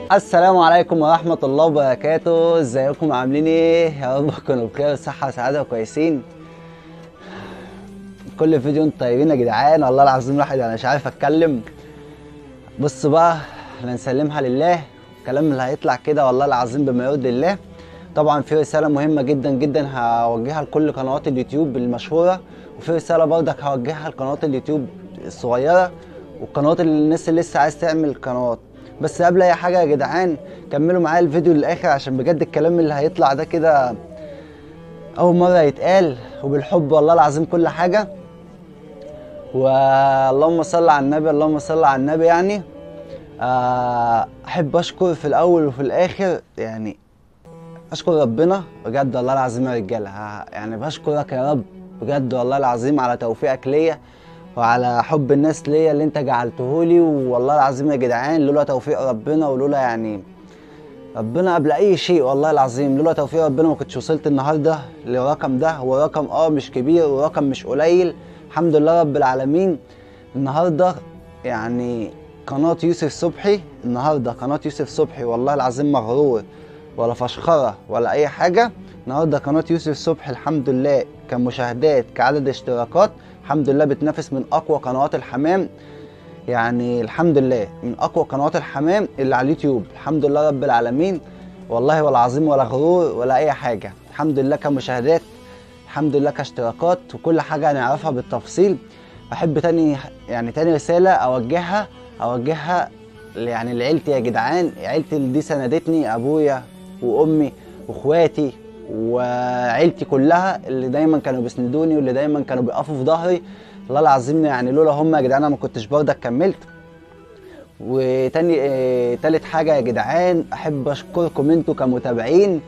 السلام عليكم ورحمة الله وبركاته ازيكم عاملين ايه يا رب تكونوا بخير وصحة وسعادة وكويسين كل فيديو انتوا طيبين يا جدعان والله العظيم الواحد انا مش عارف اتكلم بص بقى احنا نسلمها لله الكلام اللي هيطلع كده والله العظيم بما يرضي الله طبعا في رسالة مهمة جدا جدا هوجهها لكل قنوات اليوتيوب المشهورة وفي رسالة برضك هوجهها لقنوات اليوتيوب الصغيرة والقنوات اللي الناس اللي لسه عايز تعمل قنوات بس قبل اي حاجه يا جدعان كملوا معايا الفيديو للاخر عشان بجد الكلام اللي هيطلع ده كده اول مره يتقال وبالحب والله العظيم كل حاجه واللهم صل على النبي اللهم صل على النبي يعني آه، احب اشكر في الاول وفي الاخر يعني اشكر ربنا بجد والله العظيم يا رجاله ها- يعني بشكرك يا رب بجد والله العظيم على توفيقك ليا وعلى حب الناس ليا اللي انت جعلته لي والله العظيم يا جدعان لولا توفيق ربنا ولولا يعني ربنا قبل اي شيء والله العظيم لولا توفيق ربنا ما كنتش وصلت النهارده للرقم ده هو رقم اه مش كبير ورقم مش قليل الحمد لله رب العالمين النهارده يعني قناة يوسف صبحي النهارده قناة يوسف صبحي والله العظيم مغرور ولا فشخرة ولا أي حاجة النهارده قناة يوسف صبحي الحمد لله كمشاهدات كعدد اشتراكات الحمد لله بتنافس من أقوى قنوات الحمام يعني الحمد لله من أقوى قنوات الحمام اللي على اليوتيوب الحمد لله رب العالمين والله ولا عظيم ولا غرور ولا أي حاجة الحمد لله كمشاهدات الحمد لله كاشتراكات وكل حاجة هنعرفها بالتفصيل أحب تاني يعني تاني رسالة أوجهها أوجهها يعني لعيلتي يا جدعان عيلتي اللي دي سندتني أبويا وأمي وإخواتي وعيلتي كلها اللي دايما كانوا بيسندوني واللي دايما كانوا بيقفوا في ظهري والله العظيم يعني لولا هم يا جدعان انا ما كنتش برضك كملت وتاني آه، تالت حاجة يا جدعان أحب أشكركم أنتوا كمتابعين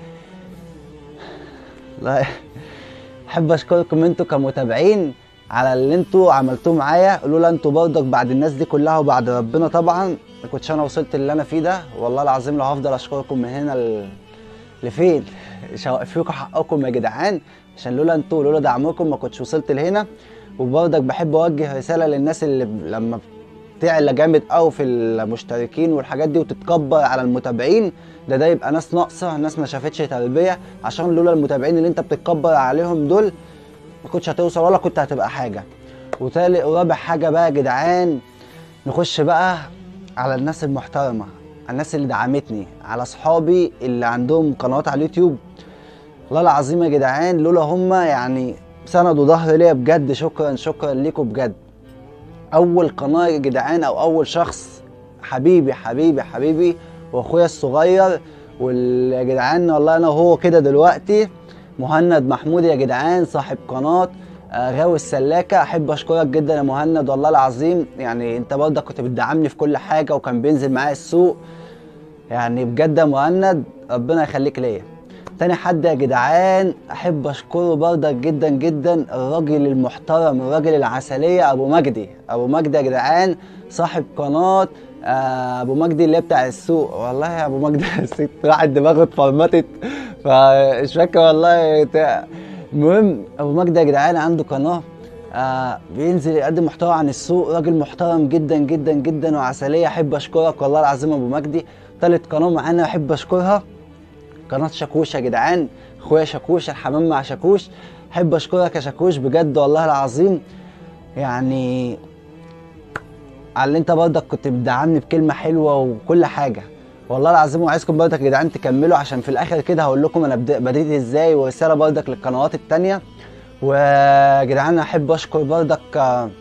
لا أحب أشكركم أنتوا كمتابعين على اللي أنتوا عملتوه معايا لولا أنتوا برضك بعد الناس دي كلها وبعد ربنا طبعا ما كنتش أنا وصلت اللي أنا فيه ده والله العظيم لو هفضل أشكركم من هنا ل... لفين مش هوقفلكوا حقكم يا جدعان عشان لولا انتوا لولا دعمكم ما كنتش وصلت لهنا وبرضك بحب اوجه رساله للناس اللي ب- لما بتعلى جامد قوي في المشتركين والحاجات دي وتتكبر على المتابعين ده ده يبقى ناس ناقصه ناس ما شافتش تربيه عشان لولا المتابعين اللي انت بتتكبر عليهم دول ما كنتش هتوصل ولا كنت هتبقى حاجه وتالت ورابع حاجه بقى يا جدعان نخش بقى على الناس المحترمه على الناس اللي دعمتني على اصحابي اللي عندهم قنوات على اليوتيوب والله العظيم يا جدعان لولا هما يعني سندوا ظهر ليا بجد شكرا شكرا ليكم بجد اول قناه يا جدعان او اول شخص حبيبي حبيبي حبيبي واخويا الصغير ويا جدعان والله انا وهو كده دلوقتي مهند محمود يا جدعان صاحب قناه آه، غاوي السلاكه احب اشكرك جدا يا مهند والله العظيم يعني انت برضه كنت بتدعمني في كل حاجه وكان بينزل معايا السوق يعني بجد يا مهند ربنا يخليك ليا تاني حد يا جدعان احب اشكره برضك جدا جدا الراجل المحترم الراجل العسليه ابو مجدي ابو مجدي يا جدعان صاحب قناه آه، ابو مجدي اللي هي بتاع السوق والله يا ابو مجدي الست راحت دماغه اتفرمطت فمش فاكر والله بتاع. المهم ابو مجدي يا جدعان عنده قناه آه بينزل يقدم محتوى عن السوق راجل محترم جدا جدا جدا وعسليه احب اشكرك والله العظيم ابو مجدي تالت قناه معانا احب اشكرها قناه شاكوش يا جدعان اخويا شاكوش الحمام مع شاكوش احب اشكرك يا شاكوش بجد والله العظيم يعني على اللي انت برضك كنت بتدعمني بكلمه حلوه وكل حاجه والله العظيم وعايزكم برضك يا جدعان تكملوا عشان في الاخر كده هقول لكم انا بد- بديت ازاي ورساله برضك للقنوات التانيه ويا جدعان احب اشكر برضك آه،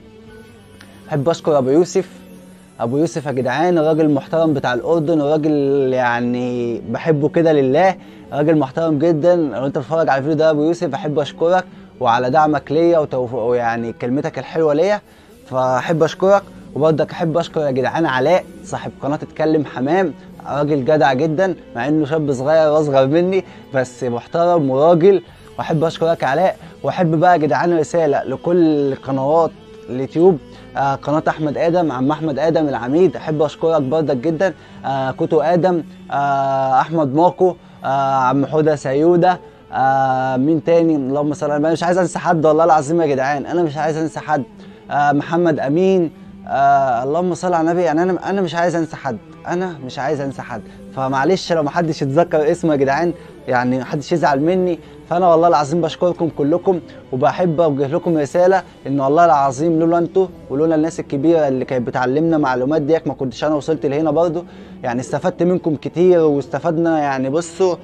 احب اشكر ابو يوسف ابو يوسف يا جدعان الراجل المحترم بتاع الاردن الراجل يعني بحبه كده لله راجل محترم جدا لو انت بتتفرج على الفيديو ده يا ابو يوسف احب اشكرك وعلى دعمك ليا وتوف... ويعني كلمتك الحلوه ليا فاحب اشكرك وبرضك احب اشكر يا جدعان علاء صاحب قناه اتكلم حمام راجل جدع جدا مع انه شاب صغير واصغر مني بس محترم وراجل واحب اشكرك يا علاء واحب بقى يا جدعان رساله لكل قنوات اليوتيوب آه قناه احمد ادم عم احمد ادم العميد احب اشكرك برضك جدا آه كوتو ادم آه احمد ماكو آه عم حوده سيوده آه مين تاني اللهم صل على النبي مش عايز انسى حد والله العظيم يا جدعان انا مش عايز انسى حد آه محمد امين آه اللهم صل على النبي يعني انا انا مش عايز انسى حد انا مش عايز انسى حد فمعلش لو محدش يتذكر اسمه يا جدعان يعني محدش يزعل مني فانا والله العظيم بشكركم كلكم وبحب اوجه لكم رساله ان والله العظيم لولا انتوا ولولا الناس الكبيره اللي كانت بتعلمنا معلومات ديك ما كنتش انا وصلت لهنا برضو يعني استفدت منكم كتير واستفدنا يعني بصوا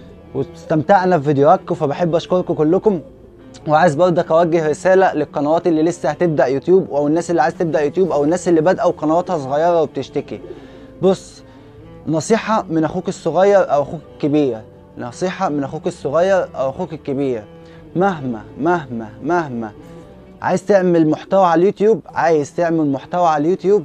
واستمتعنا في فيديوهاتكم فبحب اشكركم كلكم وعايز برضك اوجه رساله للقنوات اللي لسه هتبدا يوتيوب او الناس اللي عايز تبدا يوتيوب او الناس اللي بادئه وقنواتها صغيره وبتشتكي بص نصيحه من اخوك الصغير او اخوك الكبير نصيحه من اخوك الصغير او اخوك الكبير مهما مهما مهما عايز تعمل محتوى على اليوتيوب عايز تعمل محتوى على اليوتيوب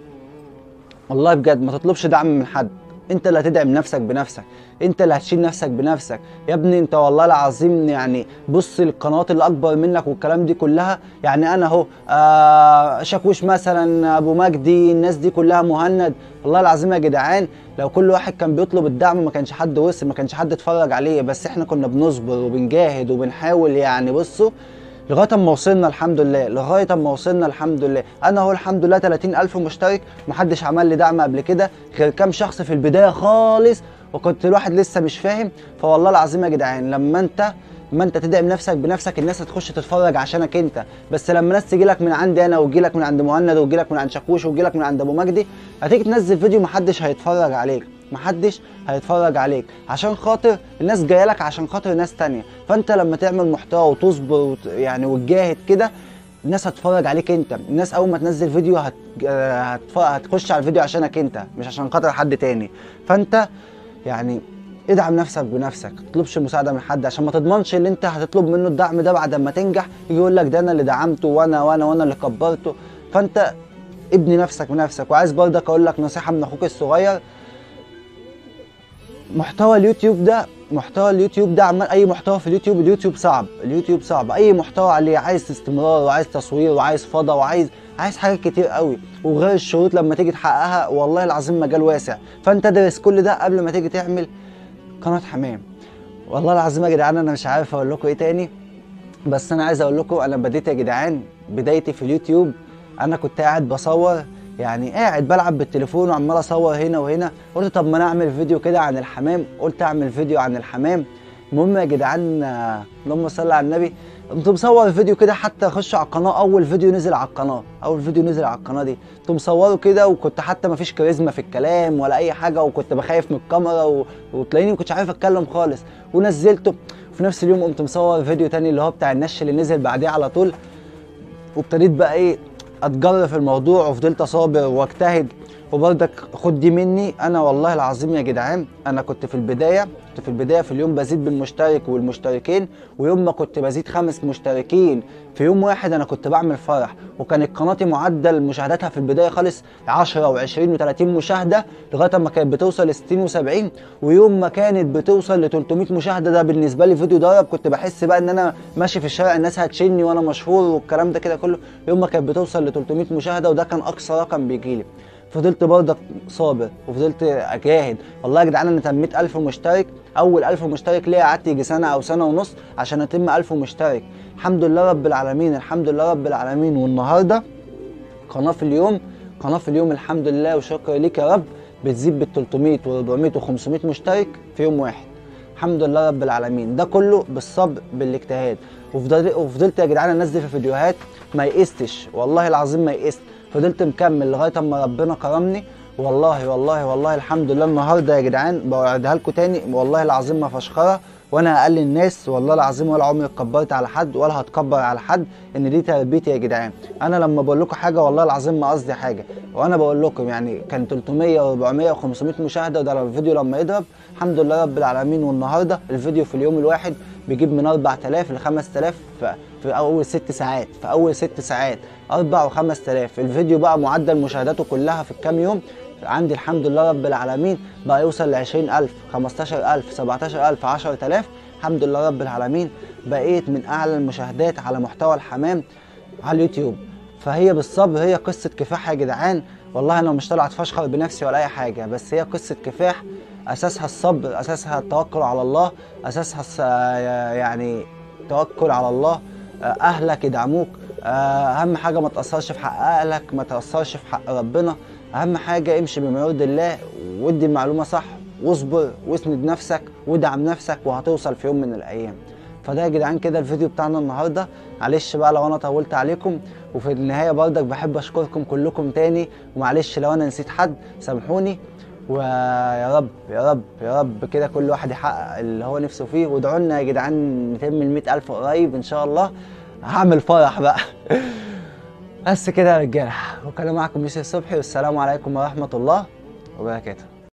والله بجد ما تطلبش دعم من حد انت اللي هتدعم نفسك بنفسك انت اللي هتشيل نفسك بنفسك يا ابني انت والله العظيم يعني بص القنوات اللي اكبر منك والكلام دي كلها يعني انا اهو آه شاكوش مثلا ابو مجدي الناس دي كلها مهند والله العظيم يا جدعان لو كل واحد كان بيطلب الدعم ما كانش حد وصل ما كانش حد اتفرج عليه بس احنا كنا بنصبر وبنجاهد وبنحاول يعني بصوا لغايه اما وصلنا الحمد لله لغايه اما وصلنا الحمد لله انا اهو الحمد لله 30000 مشترك محدش عمل لي دعم قبل كده غير كام شخص في البدايه خالص وكنت الواحد لسه مش فاهم فوالله العظيم يا جدعان لما انت لما انت تدعم نفسك بنفسك الناس هتخش تتفرج عشانك انت بس لما الناس تجي لك من عندي انا وتجي لك من عند مهند وتجي لك من عند شاكوش وتجي لك من عند ابو مجدي هتيجي تنزل فيديو محدش هيتفرج عليك محدش هيتفرج عليك عشان خاطر الناس جايه لك عشان خاطر ناس تانية فانت لما تعمل محتوى وتصبر وت... يعني وتجاهد كده الناس هتتفرج عليك انت الناس اول ما تنزل فيديو هت... هتف... هتخش على الفيديو عشانك انت مش عشان خاطر حد تاني فانت يعني ادعم نفسك بنفسك ما تطلبش مساعده من حد عشان ما تضمنش اللي انت هتطلب منه الدعم ده بعد ما تنجح يجي يقول لك ده انا اللي دعمته وانا وانا وانا اللي كبرته فانت ابني نفسك بنفسك وعايز برضك اقول لك نصيحه من اخوك الصغير محتوى اليوتيوب ده محتوى اليوتيوب ده عمال اي محتوى في اليوتيوب اليوتيوب صعب اليوتيوب صعب اي محتوى عليه عايز استمرار وعايز تصوير وعايز فضا وعايز عايز حاجات كتير قوي وغير الشروط لما تيجي تحققها والله العظيم مجال واسع فانت ادرس كل ده قبل ما تيجي تعمل قناه حمام والله العظيم يا جدعان انا مش عارف اقول لكم ايه تاني بس انا عايز اقول لكم انا بديت يا جدعان بدايتي في اليوتيوب انا كنت قاعد بصور يعني قاعد بلعب بالتليفون وعمال اصور هنا وهنا قلت طب ما انا اعمل فيديو كده عن الحمام قلت اعمل فيديو عن الحمام المهم يا جدعان آه، اللهم صل على النبي قمت مصور فيديو كده حتى اخش على القناه اول فيديو نزل على القناه اول فيديو نزل على القناه دي كنت مصوره كده وكنت حتى ما فيش كاريزما في الكلام ولا اي حاجه وكنت بخاف من الكاميرا و... وتلاقيني ما كنتش عارف اتكلم خالص ونزلته وفي نفس اليوم قمت مصور فيديو تاني اللي هو بتاع النش اللي نزل بعديه على طول وابتديت بقى ايه اتجر في الموضوع وفضلت اصابر واجتهد وبرضك خد دي مني انا والله العظيم يا جدعان انا كنت في البدايه كنت في البدايه في اليوم بزيد بالمشترك والمشتركين ويوم ما كنت بزيد خمس مشتركين في يوم واحد انا كنت بعمل فرح وكانت قناتي معدل مشاهداتها في البدايه خالص 10 و20 و30 مشاهده لغايه ما كانت بتوصل ل 60 و70 ويوم ما كانت بتوصل ل 300 مشاهده ده بالنسبه لي فيديو ضرب كنت بحس بقى ان انا ماشي في الشارع الناس هتشني وانا مشهور والكلام ده كده كله يوم ما كانت بتوصل ل 300 مشاهده وده كان اقصى رقم بيجي لي فضلت برضك صابر وفضلت اجاهد والله يا جدعان انا تميت 1000 مشترك اول 1000 مشترك ليا قعدت يجي سنه او سنه ونص عشان اتم 1000 مشترك الحمد لله رب العالمين الحمد لله رب العالمين والنهارده قناه في اليوم قناه في اليوم الحمد لله وشكر ليك يا رب بتزيد بال 300 و400 و500 مشترك في يوم واحد الحمد لله رب العالمين ده كله بالصبر بالاجتهاد وفضلت وفضلت يا جدعان انزل في فيديوهات ما يئستش والله العظيم ما يئست فضلت مكمل لغايه اما ربنا كرمني والله والله والله الحمد لله النهارده يا جدعان بوعدها لكم تاني والله العظيم ما فشخره وانا اقل الناس والله العظيم ولا عمري اتكبرت على حد ولا هتكبر على حد ان دي تربيتي يا جدعان انا لما بقول لكم حاجه والله العظيم ما قصدي حاجه وانا بقول لكم يعني كان 300 و400 و500 مشاهده وده الفيديو لما يضرب الحمد لله رب العالمين والنهارده الفيديو في اليوم الواحد بيجيب من 4000 ل 5000 في, في اول ست ساعات في اول ست ساعات 4 و5000 الفيديو بقى معدل مشاهداته كلها في الكام يوم عندي الحمد لله رب العالمين بقى يوصل ل 20000 15000 17000 10000 الحمد لله رب العالمين بقيت من اعلى المشاهدات على محتوى الحمام على اليوتيوب فهي بالصبر هي قصه كفاح يا جدعان والله انا مش طالع اتفشخر بنفسي ولا اي حاجه بس هي قصه كفاح اساسها الصبر اساسها التوكل على الله اساسها الس- يعني توكل على الله آه، اهلك يدعموك آه، اهم حاجه ما تاثرش في حق اهلك ما تاثرش في حق ربنا اهم حاجه امشي بما يرضي الله وادي المعلومه صح واصبر واسند نفسك وادعم نفسك وهتوصل في يوم من الايام فده يا جدعان كده الفيديو بتاعنا النهارده معلش بقى لو انا طولت عليكم وفي النهايه برضك بحب اشكركم كلكم تاني ومعلش لو انا نسيت حد سامحوني ويا رب يا رب يا رب كده كل واحد يحقق اللي هو نفسه فيه وادعوا لنا يا جدعان نتم ال ألف قريب ان شاء الله هعمل فرح بقى بس كده يا رجاله وكان معكم يوسف صبحي والسلام عليكم ورحمه الله وبركاته